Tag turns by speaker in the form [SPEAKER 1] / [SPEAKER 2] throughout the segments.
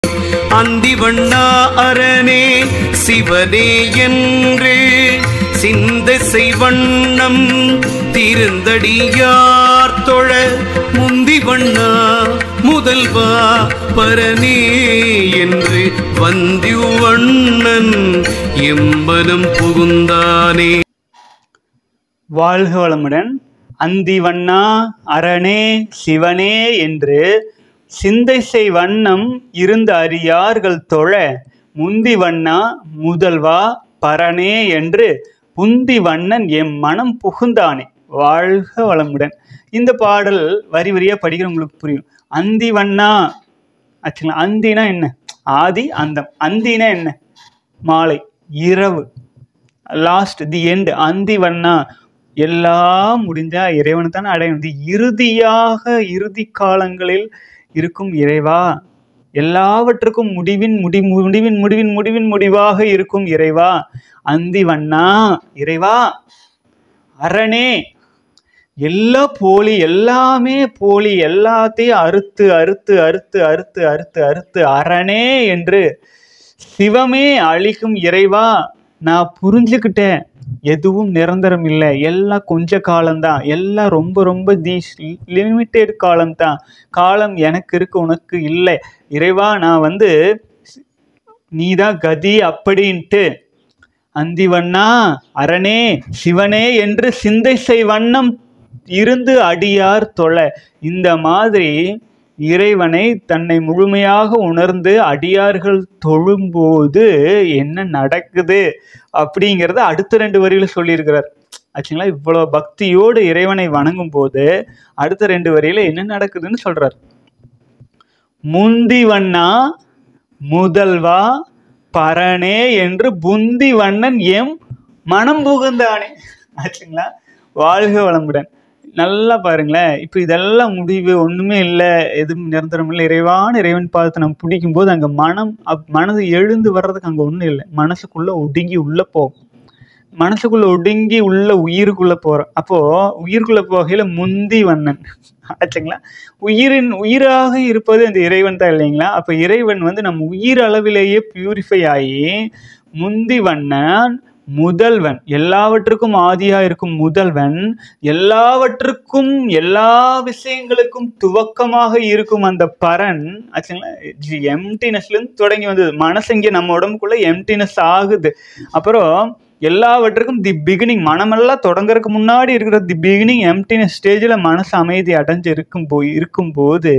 [SPEAKER 1] அந்திவண்ணா அரணே சிவனே என்று சிந்தை வண்ணம் திருந்தடியார் தொழ முந்திவண்ணா முதல்வா பரனே என்று வந்தியுவண்ணன் எம்பனம் புகுந்தானே
[SPEAKER 2] வாழ்க வளமுடன் அந்திவண்ணா அரணே சிவனே என்று சிந்தை செய் வண்ணம் இருந்த அறியார்கள் தொழ முந்தி வண்ணா முதல்வா பரனே என்று புந்தி வண்ணன் எம் மனம் புகுந்தானே வாழ்க வளமுடன் இந்த பாடல் வரி வரியா படிக்கிறவங்களுக்கு புரியும் அந்தி வண்ணா ஆச்சுங்களா அந்தினா என்ன ஆதி அந்தம் அந்தினா என்ன மாலை இரவு லாஸ்ட் தி எண்ட் அந்தி வண்ணா எல்லாம் முடிஞ்சா இறைவனை தானே அடையணும் இது இறுதியாக இறுதி காலங்களில் இருக்கும் இறைவா எல்லாவற்றுக்கும் முடிவின் முடி முடிவின் முடிவின் முடிவின் முடிவாக இருக்கும் இறைவா அந்தி வண்ணா இறைவா அரணே எல்லா போலி எல்லாமே போலி எல்லாத்தையும் அறுத்து அறுத்து அறுத்து அறுத்து அறுத்து அறுத்து அரணே என்று சிவமே அழிக்கும் இறைவா நான் புரிஞ்சுக்கிட்டேன் எதுவும் நிரந்தரம் இல்லை எல்லாம் கொஞ்ச காலம்தான் எல்லாம் ரொம்ப ரொம்ப தி லிமிட்டெட் காலம்தான் காலம் எனக்கு இருக்கு உனக்கு இல்லை இறைவா நான் வந்து நீதான் கதி அப்படின்ட்டு அந்திவண்ணா அரணே சிவனே என்று சிந்தை செய் வண்ணம் இருந்து அடியார் தொழ இந்த மாதிரி இறைவனை தன்னை முழுமையாக உணர்ந்து அடியார்கள் தொழும்போது என்ன நடக்குது அப்படிங்கிறத அடுத்த ரெண்டு வரியில சொல்லியிருக்கிறார் ஆச்சுங்களா இவ்வளோ பக்தியோடு இறைவனை வணங்கும் போது அடுத்த ரெண்டு வரியில என்ன நடக்குதுன்னு சொல்றார் முந்தி வண்ணா முதல்வா பரணே என்று புந்தி வண்ணன் எம் மனம் புகுந்தானே ஆச்சுங்களா வாழ்க வளமுடன் நல்லா பாருங்களேன் இப்போ இதெல்லாம் முடிவு ஒன்றுமே இல்லை எதுவும் நிரந்தரம் இல்லை இறைவான இறைவன் பார்த்து நம்ம பிடிக்கும் போது அங்கே மனம் அப் மனது எழுந்து வர்றதுக்கு அங்கே ஒன்றும் இல்லை மனசுக்குள்ளே ஒடுங்கி உள்ளே போகும் மனசுக்குள்ளே ஒடுங்கி உள்ள உயிருக்குள்ளே போகிறோம் அப்போது உயிருக்குள்ளே போகையில் முந்தி வண்ணன் ஆச்சுங்களா உயிரின் உயிராக இருப்பது அந்த இறைவன் தான் இல்லைங்களா அப்போ இறைவன் வந்து நம்ம உயிர் அளவிலேயே பியூரிஃபை ஆகி முந்தி வண்ணன் முதல்வன் எல்லாவற்றுக்கும் ஆதியா இருக்கும் முதல்வன் எல்லாவற்றுக்கும் எல்லா விஷயங்களுக்கும் துவக்கமாக இருக்கும் அந்த பரன் ஆச்சுங்களா எம்டினஸ்ல இருந்து தொடங்கி வந்தது மனசு இங்கே நம்ம உடம்புக்குள்ள எம்டினஸ் ஆகுது அப்புறம் எல்லாவற்றுக்கும் தி பிகினிங் மனமெல்லாம் தொடங்குறதுக்கு முன்னாடி இருக்கிற தி பிகினிங் எம்டினஸ் ஸ்டேஜில் மனசு அமைதி அடைஞ்சு இருக்கும் போய் இருக்கும்போது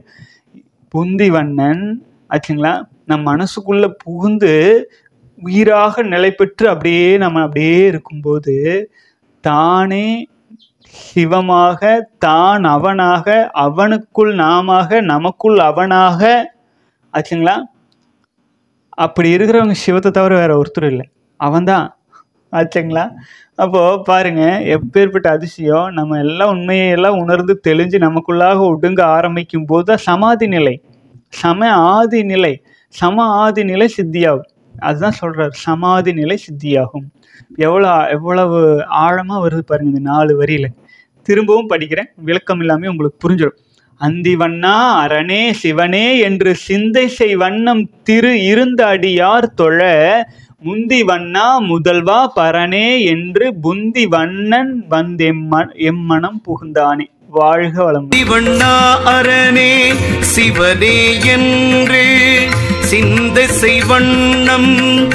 [SPEAKER 2] புந்திவண்ணன் ஆச்சுங்களா நம் மனசுக்குள்ள புகுந்து உயிராக நிலை பெற்று அப்படியே நம்ம அப்படியே இருக்கும்போது தானே சிவமாக தான் அவனாக அவனுக்குள் நாமாக நமக்குள் அவனாக ஆச்சுங்களா அப்படி இருக்கிறவங்க சிவத்தை தவிர வேற ஒருத்தர் இல்லை அவன்தான் ஆச்சுங்களா அப்போ பாருங்க எப்பேற்பட்ட அதிசயம் நம்ம எல்லாம் உண்மையெல்லாம் உணர்ந்து தெளிஞ்சு நமக்குள்ளாக ஒடுங்க ஆரம்பிக்கும் போது தான் சமாதி நிலை சம ஆதி நிலை சம ஆதி நிலை சித்தியாகும் அதுதான் சொல்றார் சமாதி நிலை சித்தியாகும் எவ்வளோ எவ்வளவு ஆழமா வருது பாருங்க இந்த நாலு வரியில திரும்பவும் படிக்கிறேன் விளக்கம் இல்லாமல் உங்களுக்கு புரிஞ்சிடும் அந்தி வண்ணா அரணே சிவனே என்று சிந்தை செய் வண்ணம் திரு இருந்த அடியார் தொழ முந்தி வண்ணா முதல்வா பரனே என்று புந்தி வண்ணன் வந்தெம்ம எம்மனம் புகுந்தானே வாழ்க வளம்
[SPEAKER 1] வண்ணா அரணே சிவனே என்று சிந்தை வண்ணம்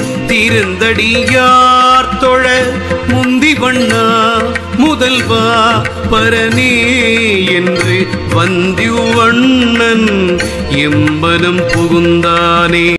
[SPEAKER 1] திருந்தடியார் தொழ முந்தி வண்ணா முதல்வா பரனே என்று வந்தியுவண்ணன் எம்பனம் புகுந்தானே